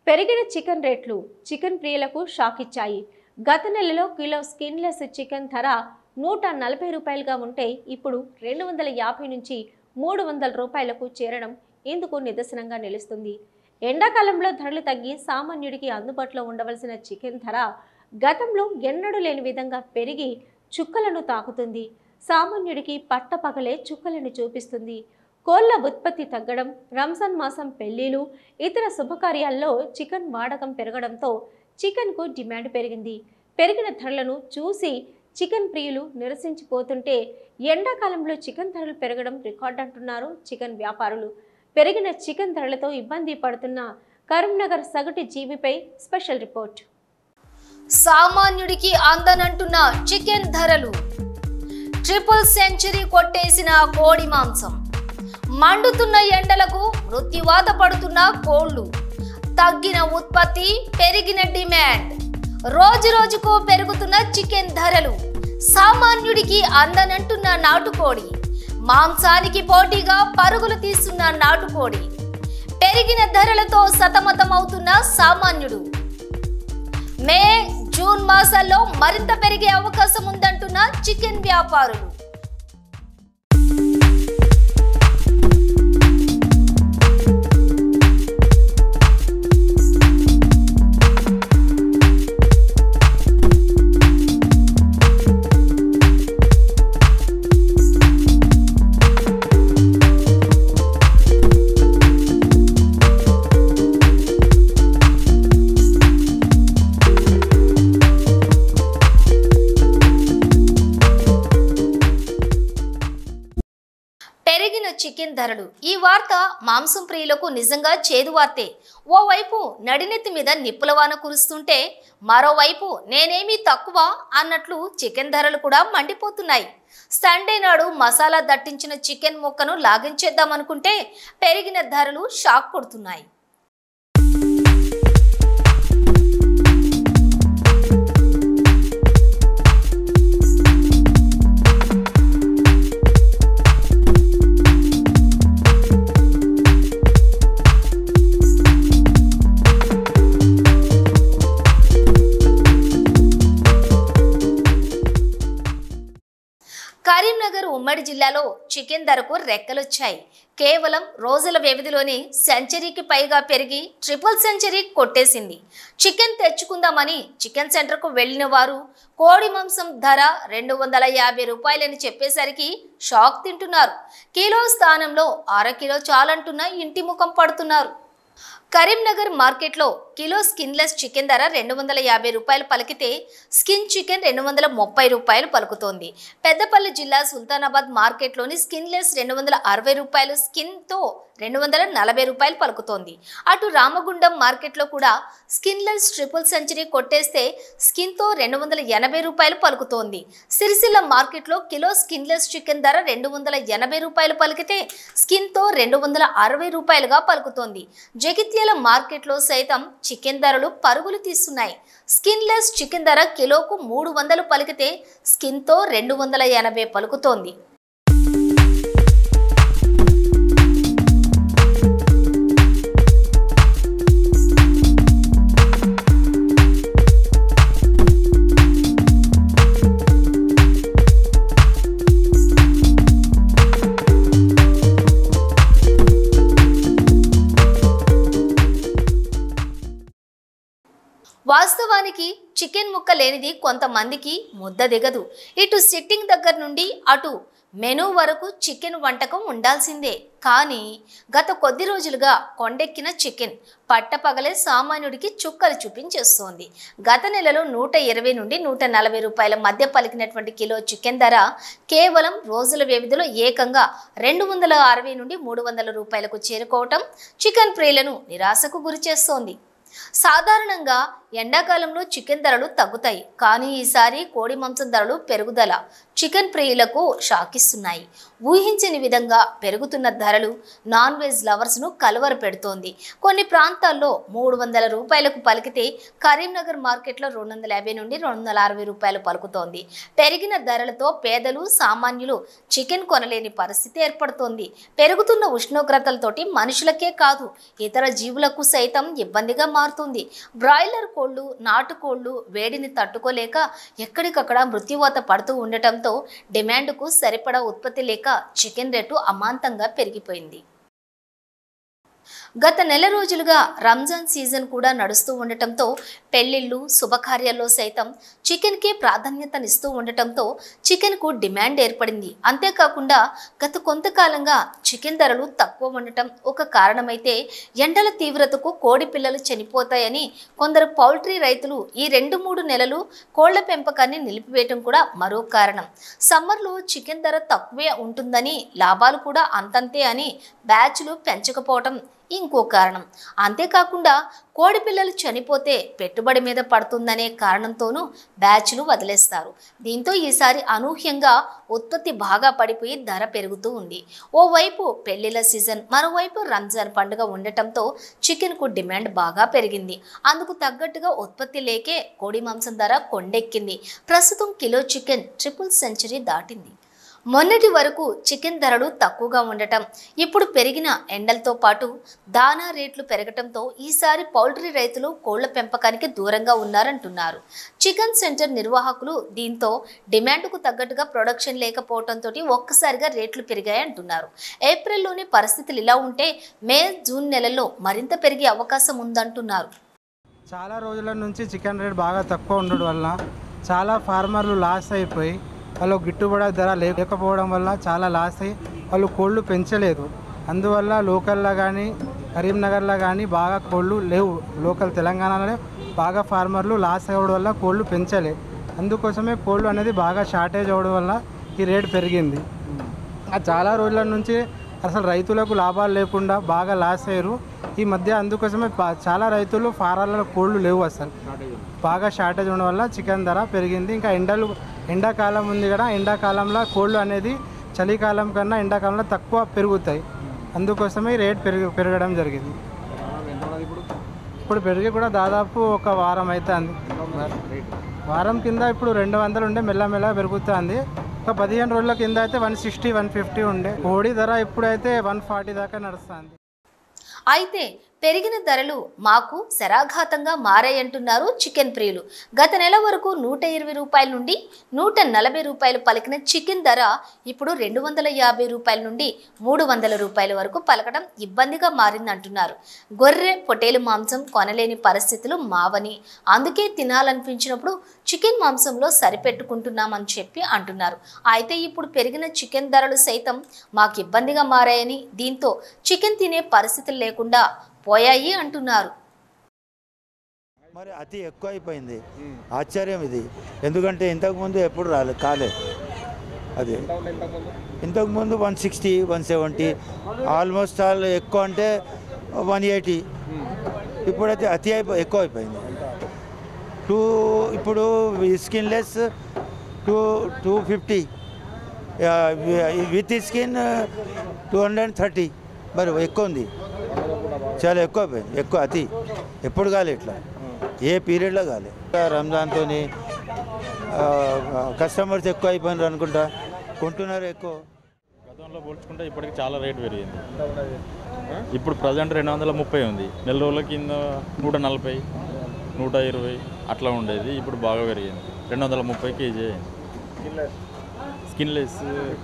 పెరిగిన చికెన్ రేట్లు చికెన్ ప్రియులకు షాక్ ఇచ్చాయి గత నెలలో కిలో స్కిన్లెస్ చికెన్ ధర నూట నలభై రూపాయలుగా ఉంటే ఇప్పుడు రెండు వందల యాభై నుంచి మూడు వందల రూపాయలకు చేరడం ఇందుకు నిదర్శనంగా నిలుస్తుంది ఎండాకాలంలో ధరలు తగ్గి సామాన్యుడికి అందుబాటులో ఉండవలసిన చికెన్ ధర గతంలో ఎన్నడూ లేని విధంగా పెరిగి చుక్కలను తాకుతుంది సామాన్యుడికి పట్టపగలే చుక్కలను చూపిస్తుంది కోళ్ల ఉత్పత్తి తగ్గడం రంజాన్ మాసం పెళ్లిలు ఇతర శుభకార్యాల్లో చికెన్ వాడకం పెరగడంతో చికెన్కు డిమాండ్ పెరిగింది పెరిగిన ధరలను చూసి చికెన్ ప్రియులు నిరసించిపోతుంటే ఎండాకాలంలో చికెన్ ధరలు పెరగడం రికార్డ్ అంటున్నారు చికెన్ వ్యాపారులు పెరిగిన చికెన్ ధరలతో ఇబ్బంది పడుతున్న కరీంనగర్ సగటు జీవిపై స్పెషల్ రిపోర్ట్ సామాన్యుడికి అందనంటున్న చికెన్ ధరలు ట్రిపుల్ సెంచరీ కొట్టేసిన కోడి మాంసం మండుతున్న ఎండలకు మృత్యువాత పడుతున్న కోళ్లు తగ్గిన ఉత్పత్తి పెరిగిన డిమాండ్ రోజు రోజుకు పెరుగుతున్న చికెన్ ధరలు సామాన్యుడికి అందనంటున్న నాటుకోడి మాంసానికి పోటీగా పరుగులు తీస్తున్న నాటుకోడి పెరిగిన ధరలతో సతమతమవుతున్న సామాన్యుడు మే జూన్ మాసాల్లో మరింత పెరిగే అవకాశం ఉందంటున్న చికెన్ వ్యాపారులు పెరిగిన చికెన్ ధరలు ఈ వార్త మాంసం ప్రియులకు నిజంగా చేదు వార్తే ఓవైపు నడినెత్తి మీద నిప్పుల వాన కురుస్తుంటే మరోవైపు నేనేమీ తక్కువ అన్నట్లు చికెన్ ధరలు కూడా మండిపోతున్నాయి సండే నాడు మసాలా దట్టించిన చికెన్ ముక్కను లాగించేద్దామనుకుంటే పెరిగిన ధరలు షాక్ కొడుతున్నాయి కరీంనగర్ ఉమ్మడి జిల్లాలో చికెన్ ధరకు రెక్కలొచ్చాయి కేవలం రోజుల వ్యవధిలోనే సెంచరీకి పైగా పెరిగి ట్రిపుల్ సెంచరీ కొట్టేసింది చికెన్ తెచ్చుకుందామని చికెన్ సెంటర్కు వెళ్ళిన వారు కోడి మాంసం ధర రెండు వందల యాభై రూపాయలని చెప్పేసరికి షాక్ తింటున్నారు కిలో స్థానంలో అర కిలో చాలంటున్న ఇంటి ముఖం పడుతున్నారు కరీంనగర్ మార్కెట్లో కిలో స్కిన్లెస్ చికెన్ ధర రెండు వందల యాభై రూపాయలు పలికితే స్కిన్ చికెన్ రెండు వందల ముప్పై రూపాయలు పలుకుతోంది పెద్దపల్లి జిల్లా సుల్తానాబాద్ మార్కెట్లోని స్కిన్లెస్ రెండు వందల అరవై రూపాయలు స్కిన్తో రెండు వందల నలభై రూపాయలు పలుకుతోంది అటు రామగుండం మార్కెట్లో కూడా స్కిన్లెస్ ట్రిపుల్ సెంచరీ కొట్టేస్తే స్కిన్తో రెండు వందల ఎనభై రూపాయలు పలుకుతోంది సిరిసిల్ల మార్కెట్లో కిలో స్కిన్లెస్ చికెన్ ధర రెండు వందల ఎనభై రూపాయలు పలికితే స్కిన్తో రెండు వందల అరవై రూపాయలుగా పలుకుతోంది జగిత్యాల మార్కెట్లో సైతం చికెన్ ధరలు పరుగులు తీస్తున్నాయి స్కిన్లెస్ చికెన్ ధర కిలోకు మూడు వందలు పలికితే స్కిన్తో రెండు వందల ఎనభై పలుకుతోంది వాస్తవానికి చికెన్ ముక్క లేనిది కొంతమందికి ముద్ద దిగదు ఇటు సిట్టింగ్ దగ్గర నుండి అటు మెనూ వరకు చికెన్ వంటకం ఉండాల్సిందే కానీ గత కొద్ది రోజులుగా కొండెక్కిన చికెన్ పట్టపగలే సామాన్యుడికి చుక్కలు చూపించేస్తోంది గత నెలలో నూట ఇరవై నుండి నూట నలభై రూపాయల మధ్య పలికినటువంటి కిలో చికెన్ ధర కేవలం రోజుల వ్యవధిలో ఏకంగా రెండు వందల అరవై నుండి మూడు వందల రూపాయలకు చేరుకోవటం చికెన్ ప్రియులను నిరాశకు గురిచేస్తోంది సాధారణంగా ఎండాకాలంలో చికెన్ ధరలు తగ్గుతాయి కానీ ఈసారి కోడి మాంసం ధరలు పెరుగుదల చికెన్ ప్రియులకు షాకిస్తున్నాయి ఊహించని విధంగా పెరుగుతున్న ధరలు నాన్ వెజ్ లవర్స్ను కలవర పెడుతోంది కొన్ని ప్రాంతాల్లో మూడు వందల రూపాయలకు పలికితే కరీంనగర్ మార్కెట్లో రెండు వందల యాభై నుండి రెండు వందల అరవై రూపాయలు పలుకుతోంది పెరిగిన ధరలతో పేదలు సామాన్యులు చికెన్ కొనలేని పరిస్థితి ఏర్పడుతోంది పెరుగుతున్న ఉష్ణోగ్రతలతోటి మనుషులకే కాదు ఇతర జీవులకు సైతం ఇబ్బందిగా మారుతుంది బ్రాయిలర్ కోళ్లు నాటుకోళ్లు వేడిని తట్టుకోలేక ఎక్కడికక్కడ మృత్యువాత పడుతూ ఉండటంతో డిమాండ్కు సరిపడా ఉత్పత్తి లేక చికెన్ రేటు అమాంతంగా పెరిగిపోయింది గత నెల రోజులుగా రంజాన్ సీజన్ కూడా నడుస్తూ ఉండటంతో పెళ్లిళ్ళు శుభకార్యాల్లో సైతం చికెన్కే ప్రాధాన్యతనిస్తూ ఉండటంతో చికెన్కు డిమాండ్ ఏర్పడింది అంతేకాకుండా గత కొంతకాలంగా చికెన్ ధరలు తక్కువ ఉండటం ఒక కారణమైతే ఎండల తీవ్రతకు కోడి పిల్లలు చనిపోతాయని కొందరు పౌల్ట్రీ రైతులు ఈ రెండు మూడు నెలలు కోళ్ల పెంపకాన్ని నిలిపివేయటం కూడా మరో కారణం సమ్మర్లో చికెన్ ధర తక్కువే ఉంటుందని లాభాలు కూడా అంతంతే అని బ్యాచ్లు పెంచకపోవటం ఇంకో కారణం అంతేకాకుండా కోడి పిల్లలు చనిపోతే పెట్టుబడి మీద పడుతుందనే కారణంతోనూ బ్యాచ్లు వదిలేస్తారు దీంతో ఈసారి అనూహ్యంగా ఉత్పత్తి బాగా పడిపోయి ధర పెరుగుతూ ఉంది ఓవైపు పెళ్లిళ్ళ సీజన్ మరోవైపు రంజాన్ పండుగ ఉండటంతో చికెన్కు డిమాండ్ బాగా పెరిగింది అందుకు తగ్గట్టుగా ఉత్పత్తి లేకే కోడి మాంసం ధర కొండెక్కింది ప్రస్తుతం కిలో చికెన్ ట్రిపుల్ సెంచరీ దాటింది మొన్నటి వరకు చికెన్ ధరలు తక్కువగా ఉండటం ఇప్పుడు పెరిగిన ఎండలతో పాటు దానా రేట్లు పెరగటంతో ఈసారి పౌల్ట్రీ రైతులు కోళ్ల పెంపకానికి దూరంగా ఉన్నారంటున్నారు చికెన్ సెంటర్ నిర్వాహకులు దీంతో డిమాండ్కు తగ్గట్టుగా ప్రొడక్షన్ లేకపోవడంతో ఒక్కసారిగా రేట్లు పెరిగాయంటున్నారు ఏప్రిల్లోని పరిస్థితులు ఇలా ఉంటే మే జూన్ నెలల్లో మరింత పెరిగే అవకాశం ఉందంటున్నారు చాలా రోజుల నుంచి చికెన్ రేట్ బాగా తక్కువ ఉండడం వల్ల చాలా ఫార్మర్లు లాస్ అయిపోయి వాళ్ళు గిట్టుబడి ధర లేకపోవడం వల్ల చాలా లాస్ అయ్యి వాళ్ళు కోళ్ళు పెంచలేదు అందువల్ల లోకల్లో కానీ కరీంనగర్లో కానీ బాగా కోళ్ళు లేవు లోకల్ తెలంగాణలో బాగా ఫార్మర్లు లాస్ అవ్వడం వల్ల కోళ్ళు పెంచలే అందుకోసమే కోళ్ళు అనేది బాగా షార్టేజ్ అవ్వడం వల్ల ఈ రేట్ పెరిగింది ఆ చాలా రోజుల నుంచి అసలు రైతులకు లాభాలు లేకుండా బాగా లాస్ అయ్యారు ఈ మధ్య అందుకోసమే పా- చాలా రైతులు ఫారాలలో కోళ్ళు లేవు అసలు బాగా షార్టేజ్ ఉండడం వల్ల చికెన్ ధర పెరిగింది ఇంకా ఎండలు ఎండాకాలం ఉంది కదా ఎండాకాలంలో కోళ్ళు అనేది చలికాలం కన్నా ఎండాకాలంలో తక్కువ పెరుగుతాయి అందుకోసమే ఈ రేట్ పెరిగి పెరగడం జరిగింది ఇప్పుడు పెరిగి కూడా దాదాపు ఒక వారం అవుతుంది వారం కింద ఇప్పుడు రెండు వందలు ఉండే మెల్లమెల్ల పెరుగుతుంది ఒక పదిహేను రోజుల కింద అయితే వన్ సిక్స్టీ వన్ ఫిఫ్టీ ఉండే కోడి ధర ఇప్పుడైతే వన్ ఫార్టీ దాకా నడుస్తుంది అయితే పెరిగిన ధరలు మాకు శరాఘాతంగా మారాయంటున్నారు చికెన్ ప్రియులు గత నెల వరకు నూట ఇరవై రూపాయల నుండి నూట నలభై రూపాయలు పలికిన చికెన్ ధర ఇప్పుడు రెండు వందల యాభై రూపాయల నుండి మూడు వందల రూపాయల వరకు పలకడం ఇబ్బందిగా మారిందంటున్నారు గొర్రె పొటేలు మాంసం కొనలేని పరిస్థితులు మావని అందుకే తినాలనిపించినప్పుడు చికెన్ మాంసంలో సరిపెట్టుకుంటున్నామని చెప్పి అంటున్నారు అయితే ఇప్పుడు పెరిగిన చికెన్ ధరలు సైతం మాకు ఇబ్బందిగా మారాయని దీంతో చికెన్ తినే పరిస్థితులు లేకుండా పోయాయి అంటున్నారు మరి అతి ఎక్కువ అయిపోయింది ఆశ్చర్యం ఇది ఎందుకంటే ఇంతకుముందు ఎప్పుడు రాలే కాలే అది ఇంతకుముందు one sixty one seventy almost all ఎక్కువ అంటే వన్ ఎయిటీ ఇప్పుడైతే అతి అయిపో ఎక్కువ అయిపోయింది టూ ఇప్పుడు skinless two two fifty with skin two hundred thirty మరి ఎక్కువ ఉంది చాలా ఎక్కువ అయిపోయింది ఎక్కువ అతి ఎప్పుడు కాలే ఇట్లా ఏ పీరియడ్లో కాలే రంజాన్తో కస్టమర్స్ ఎక్కువ అయిపోయినారు అనుకుంటా కొంటున్నారు ఎక్కువ గతంలో పోల్చుకుంటే ఇప్పటికి చాలా రేట్ పెరిగింది ఇప్పుడు ప్రజెంట్ రెండు వందల ముప్పై ఉంది నెల రోజుల కింద నూట నలభై నూట ఇరవై అట్లా ఉండేది ఇప్పుడు బాగా పెరిగింది రెండు వందల ముప్పై కేజీ అయింది స్కిన్లెస్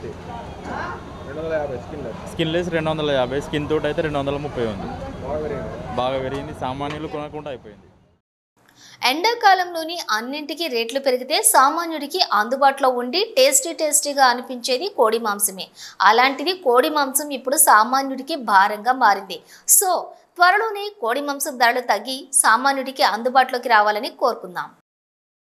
స్కిన్లెస్ రెండు వందల యాభై స్కిన్ తోటి అయితే రెండు వందల ముప్పై ఉంది బాగా పెరిగింది సామాన్యులు కొనకుండా అయిపోయింది ఎండాకాలంలోని అన్నింటికీ రేట్లు పెరిగితే సామాన్యుడికి అందుబాటులో ఉండి టేస్టీ టేస్టీగా అనిపించేది కోడి మాంసమే అలాంటిది కోడి మాంసం ఇప్పుడు సామాన్యుడికి భారంగా మారింది సో త్వరలోనే కోడి మాంసం ధరలు తగ్గి సామాన్యుడికి అందుబాటులోకి రావాలని కోరుకుందాం